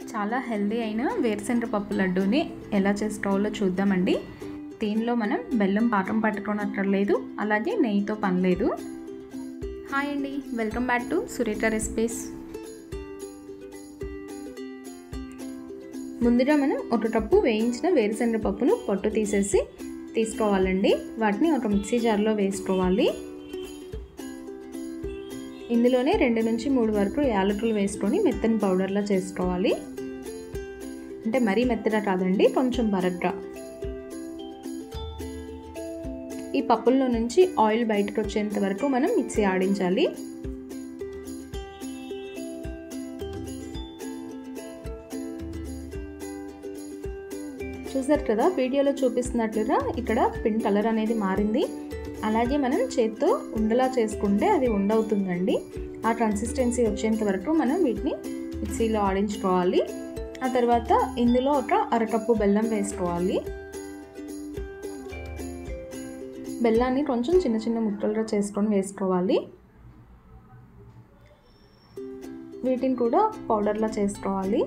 చాలా హెల్దీ అయిన వేరుశనగ పప్పు లడ్డూని ఎలా చేసుకోవాలో చూద్దామండి దీనిలో మనం బెల్లం పాకం పట్టుకోనక్కర్లేదు అలాగే నెయ్యితో పని లేదు హాయ్ అండి welcome back to Surekha recipes ముందుగా మనం ఒక కప్పు వేయించిన వేరుశనగ పప్పును పొట్టు తీసేసి తీసుకోవాలండి వాటిని ఒక మిక్సీ జార్లో వేసుకోవాలి ఇందులోనే రెండు నుంచి మూడు వరకు యాలకులు వేసుకొని మెత్తని పౌడర్లా చేసుకోవాలి అంటే మరీ మెత్తగా కాదండి కొంచెం బరగ్గా ఈ పప్పుల్లో నుంచి ఆయిల్ బయటకు వచ్చేంత వరకు మనం మిక్సీ ఆడించాలి చూసారు కదా వీడియోలో చూపిస్తున్నట్లుగా ఇక్కడ పింక్ కలర్ అనేది మారింది అలాగే మనం చేత్తో ఉండలా చేసుకుంటే అది ఉండవుతుందండి ఆ కన్సిస్టెన్సీ వచ్చేంత వరకు మనం వీటిని మిక్సీలో ఆడించుకోవాలి ఆ తర్వాత ఇందులో ఒక అరకప్పు బెల్లం వేసుకోవాలి బెల్లాన్ని కొంచెం చిన్న చిన్న ముక్కలుగా చేసుకొని వేసుకోవాలి వీటిని కూడా పౌడర్లా చేసుకోవాలి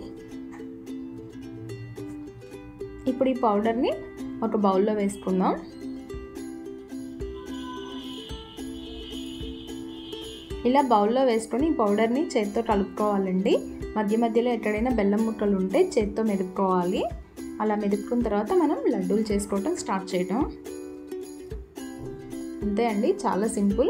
ఇప్పుడు ఈ పౌడర్ని ఒక బౌల్లో వేసుకుందాం ఇలా బౌల్లో వేసుకొని ఈ పౌడర్ని చేత్తో కలుపుకోవాలండి మధ్య మధ్యలో ఎక్కడైనా బెల్లం ముక్కలు ఉంటే చేత్తో మెదుపుకోవాలి అలా మెదుపుకున్న తర్వాత మనం లడ్డూలు చేసుకోవటం స్టార్ట్ చేయటం అంతే అండి చాలా సింపుల్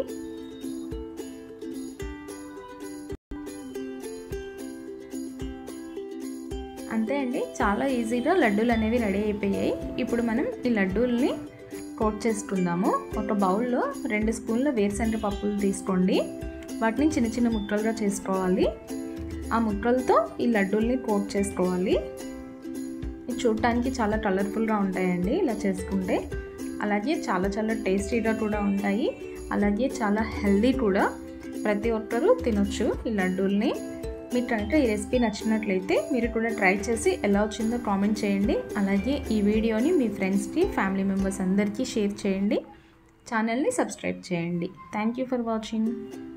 అంతే అండి చాలా ఈజీగా లడ్డూలు అనేవి రెడీ అయిపోయాయి ఇప్పుడు మనం ఈ లడ్డూల్ని కోట్ చేసుకుందాము ఒక బౌల్లో రెండు స్పూన్ల వేరుశనగ పప్పులు తీసుకోండి వాటిని చిన్న చిన్న ముక్కలుగా చేసుకోవాలి ఆ ముక్కలతో ఈ లడ్డూల్ని కోట్ చేసుకోవాలి చూడటానికి చాలా కలర్ఫుల్గా ఉంటాయండి ఇలా చేసుకుంటే అలాగే చాలా చాలా టేస్టీగా కూడా ఉంటాయి అలాగే చాలా హెల్దీ కూడా ప్రతి ఒక్కరూ తినొచ్చు ఈ లడ్డూల్ని మీకు కనుక ఈ రెసిపీ నచ్చినట్లయితే మీరు కూడా ట్రై చేసి ఎలా వచ్చిందో కామెంట్ చేయండి అలాగే ఈ వీడియోని మీ ఫ్రెండ్స్కి ఫ్యామిలీ మెంబర్స్ అందరికీ షేర్ చేయండి ఛానల్ని సబ్స్క్రైబ్ చేయండి థ్యాంక్ యూ ఫర్ వాచింగ్